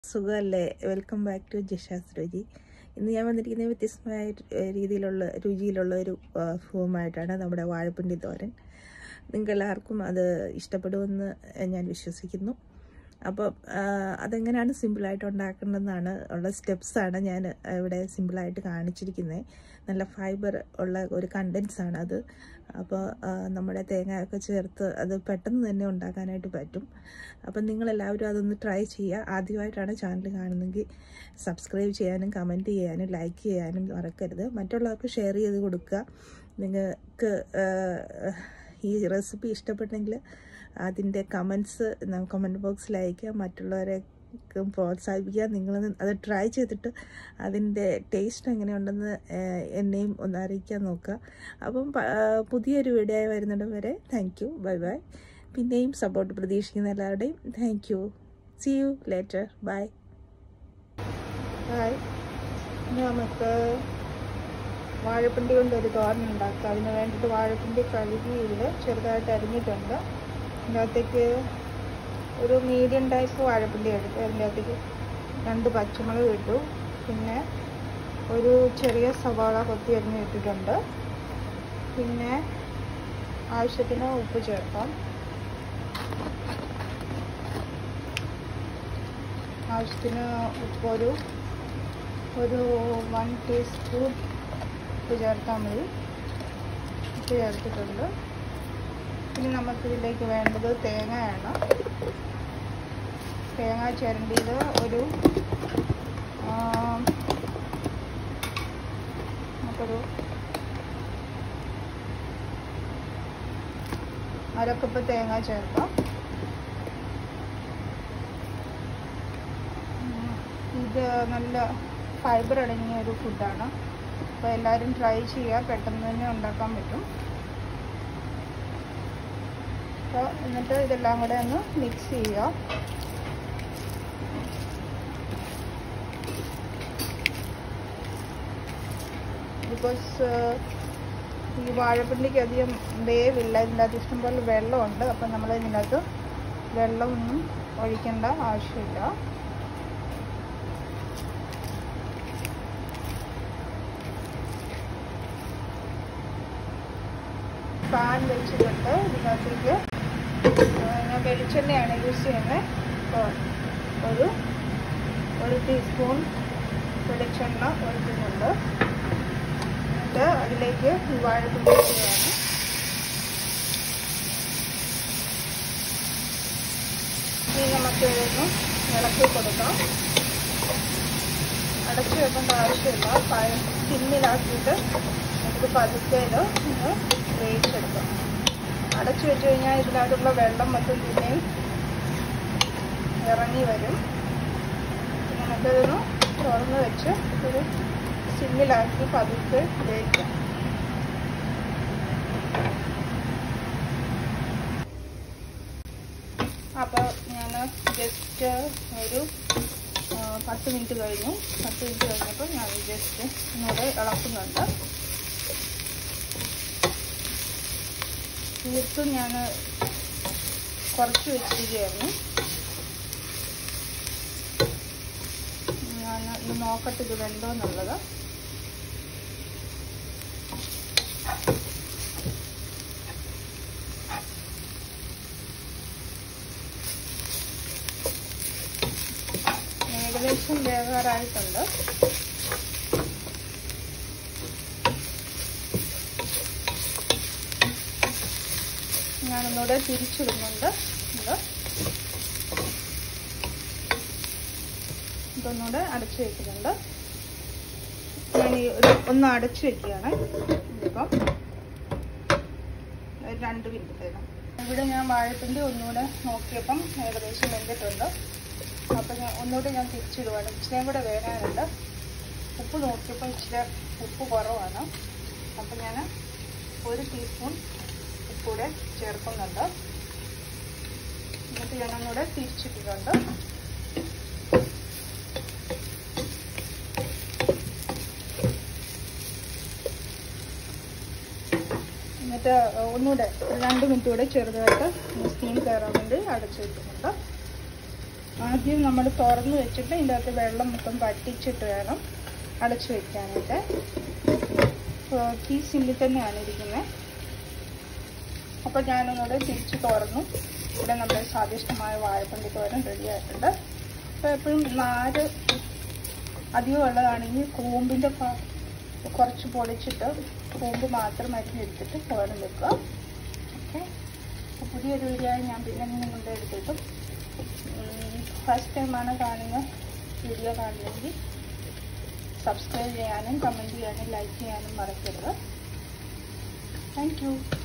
സുഖമല്ലേ welcome back to Jisha's രുചി ഇന്ന് ഞാൻ വന്നിരിക്കുന്നത് വ്യത്യസ്തമായ ഏഹ്, രീതിയിലുള്ള രുചിയിലുള്ള ഒരു ഫോമായിട്ടാണ് നമ്മുടെ വാഴപ്പിണ്ടി തോരൻ നിങ്ങൾക്ക് എല്ലാവർക്കും അത് ഇഷ്ടപ്പെടുമെന്ന് ഞാൻ വിശ്വസിക്കുന്നു അപ്പോൾ അതെങ്ങനെയാണ് സിമ്പിളായിട്ട് ഉണ്ടാക്കേണ്ടതെന്നാണ് ഉള്ള സ്റ്റെപ്സാണ് ഞാൻ ഇവിടെ സിമ്പിളായിട്ട് കാണിച്ചിരിക്കുന്നത് നല്ല ഫൈബർ ഉള്ള ഒരു കണ്ടൻസ് ആണ് അത് അപ്പോൾ നമ്മുടെ തേങ്ങയൊക്കെ ചേർത്ത് അത് പെട്ടെന്ന് തന്നെ ഉണ്ടാക്കാനായിട്ട് പറ്റും അപ്പം നിങ്ങളെല്ലാവരും അതൊന്ന് ട്രൈ ചെയ്യുക ആദ്യമായിട്ടാണ് ചാനൽ കാണുന്നതെങ്കിൽ സബ്സ്ക്രൈബ് ചെയ്യാനും കമൻറ്റ് ചെയ്യാനും ലൈക്ക് ചെയ്യാനും മറക്കരുത് മറ്റുള്ളവർക്ക് ഷെയർ ചെയ്ത് കൊടുക്കുക നിങ്ങൾക്ക് ഈ റെസിപ്പി ഇഷ്ടപ്പെട്ടെങ്കിൽ അതിൻ്റെ കമൻസ് കമൻറ്റ് ബോക്സിൽ അയക്കുക മറ്റുള്ളവരെ പ്രോത്സാഹിപ്പിക്കുക നിങ്ങൾ അത് ട്രൈ ചെയ്തിട്ട് അതിൻ്റെ ടേസ്റ്റ് എങ്ങനെയുണ്ടെന്ന് ഏഹ്, എന്നെയും ഒന്ന് അറിയിക്കാൻ നോക്കുക അപ്പം പ- ആ, പുതിയൊരു വീഡിയോ ആയി വരുന്നിടം വരെ താങ്ക് യു ബൈ ബൈ പിന്നെയും സപ്പോർട്ട് പ്രതീക്ഷിക്കുന്ന എല്ലാവരുടെയും thank you see you later bye hi നമുക്ക് വാഴപ്പിണ്ടി കൊണ്ട് ഒരു തോരൻ ഉണ്ടാക്കാം അതിന് വേണ്ടിയിട്ട് വാഴപ്പിണ്ടി കഴുകി ഇതിൽ ചെറുതായിട്ട് അരിഞ്ഞിട്ടുണ്ട് ഇതിനകത്തേക്ക് ഒരു മീഡിയം ടൈപ്പ് വാഴപ്പിണ്ടി എടുത്ത് അതിൻ്റെ അകത്തേക്ക് രണ്ട് പച്ചമുളക് ഇട്ടു പിന്നെ ഒരു ചെറിയ സവാള കൊത്തി അരിഞ്ഞ് ഇട്ടിട്ടുണ്ട് പിന്നെ ആവശ്യത്തിന് ഉപ്പ് ചേർക്കാം ആവശ്യത്തിന് ഉപ്പ് ഒരു ഒരു വൺ ടീസ്പൂൺ ഉപ്പ് ചേർത്താൽ മതി ഉപ്പ് ചേർത്തിട്ടുണ്ട് ഇനി നമുക്കിതിലേക്ക് വേണ്ടത് തേങ്ങയാണ് തേങ്ങ ചിരണ്ടിയത് ഒരു ആ, നമുക്കൊരു അരക്കപ്പ് തേങ്ങ ചേർക്കാം ഉം, ഇത് നല്ല ഫൈബർ അടങ്ങിയ ഒരു ഫുഡാണ് അപ്പോൾ എല്ലാവരും ട്രൈ ചെയ്യുക പെട്ടെന്ന് തന്നെ ഉണ്ടാക്കാൻ പറ്റും അപ്പോൾ എന്നിട്ട് ഇതെല്ലാം കൂടെ ഒന്ന് മിക്സ് ചെയ്യുക ബിക്കോസ് ഈ വാഴപ്പിണ്ടിക്ക് അധികം വേവില്ല ഇതിൻ്റെ അകത്ത് ഇഷ്ടംപോലെ വെള്ളമുണ്ട് അപ്പം നമ്മൾ ഇതിനകത്ത് വെള്ളമൊന്നും ഒഴിക്കേണ്ട ആവശ്യമില്ല പാൻ വെച്ചിട്ടുണ്ട് ഇതിനകത്തേക്ക് ഞാൻ വെളിച്ചെണ്ണയാണ് യൂസ് ചെയ്യുന്നത് അപ്പോൾ ഒരു ഒരു ടീസ്പൂൺ വെളിച്ചെണ്ണ ഒഴിക്കുന്നുണ്ട് എന്നിട്ട് അതിലേക്ക് ഈ വാഴപ്പിണ്ടി ഇടുകയാണ് ഇനി നമുക്ക് ഇതൊന്ന് ഇളക്കി കൊടുക്കാം അടച്ചു വെക്കേണ്ട ആവശ്യമില്ല പഴം സിമ്മിലാക്കിയിട്ട് നമുക്ക് പതുക്കെ ഇത് ഒന്ന് വേവിച്ചെടുക്കാം അടച്ചു വെച്ച് കഴിഞ്ഞാൽ ഇതിനകത്തുള്ള വെള്ളം മൊത്തം പിന്നെയും ഇറങ്ങി വരും പിന്നെ നമുക്കിതൊന്ന് തുറന്ന് വെച്ച് ഒരു സിമ്മിലാക്കി പതുക്കെ വേവിക്കാം അപ്പോൾ ഞാൻ ജസ്റ്റ് ഒരു ആ, പത്ത് മിനിറ്റ് കഴിഞ്ഞു പത്ത് മിനിറ്റ് കഴിഞ്ഞപ്പോൾ ഞാൻ ജസ്റ്റ് ഒന്നുകൂടെ ഇളക്കുന്നുണ്ട് തീർത്തും ഞാൻ കുറച്ച് വെച്ചിരിക്കുകയായിരുന്നു ഞാൻ ഇത് നോക്കട്ടെ ഇത് വെന്തോ എന്നുള്ളത് ഏകദേശം വേകാറായിട്ടുണ്ട് ഞാനൊന്നുകൂടെ തിരിച്ചിടുന്നുണ്ട് ഇത് ഇതൊന്നുകൂടെ അടച്ചു വെക്കുന്നുണ്ട് ഞാൻ ഈ ഒരു ഒന്ന് അടച്ചു വെക്കുകയാണ് ഇതിപ്പം ഒരു രണ്ട് മിനിറ്റത്തേക്ക് ഇവിടെ ഞാൻ വാഴപ്പിണ്ടി ഒന്നുകൂടെ നോക്കിയപ്പം ഏകദേശം വെന്തിട്ടുണ്ട് അപ്പം ഞാൻ ഒന്നുകൂടെ ഞാൻ തിരിച്ചിടുവാണ് ഇച്ചിരിയും കൂടെ വേകാനുണ്ട് ഉപ്പ് നോക്കിയപ്പോൾ ഇച്ചിരി ഉപ്പ് കുറവാണ് അപ്പം ഞാൻ ഒരു ടീസ്പൂൺ ഉപ്പൂടെ ചേർക്കുന്നുണ്ട് എന്നിട്ട് ഞാൻ ഒന്നുകൂടെ തിരിച്ചിട്ടിട്ടുണ്ട് എന്നിട്ട് ഒന്നുകൂടെ ഒരു രണ്ട് മിനിറ്റ് കൂടെ ചെറുതായിട്ട് സ്റ്റീം കയറാൻ വേണ്ടി അടച്ചു വെക്കുന്നുണ്ട് ആദ്യം നമ്മൾ തുറന്ന് വെച്ചിട്ട് ഇതിൻ്റെ അകത്ത് വെള്ളം മൊത്തം വറ്റിച്ചിട്ട് വേണം അടച്ചു വെക്കാനായിട്ട് തീ സിമ്മിൽ തന്നെയാണ് ഇരിക്കുന്നത് അപ്പോൾ ഞാനൊന്നുകൂടെ തിരിച്ച് തുറന്നു ഇവിടെ നമ്മുടെ സ്വാദിഷ്ടമായ വാഴപ്പണ്ടി തോരൻ റെഡി ആയിട്ടുണ്ട് അപ്പോൾ എപ്പോഴും നാര് അധികം ഉള്ളതാണെങ്കിൽ കൂമ്പിൻ്റെ കുറച്ച് പൊടിച്ചിട്ട് കൂമ്പ് മാത്രം അരിഞ്ഞെടുത്തിട്ട് തോരൻ വെക്കുക ഓക്കെ അപ്പോൾ പുതിയൊരു വീഡിയോ ആയി ഞാൻ പിന്നെ നിങ്ങളുടെ എടുത്തിട്ടും ഫസ്റ്റ് ടൈമാണ് കാണുന്ന വീഡിയോ കാണുന്നെങ്കിൽ സബ്സ്ക്രൈബ് ചെയ്യാനും കമൻറ്റ് ചെയ്യാനും ലൈക്ക് ചെയ്യാനും മറക്കരുത് താങ്ക് യു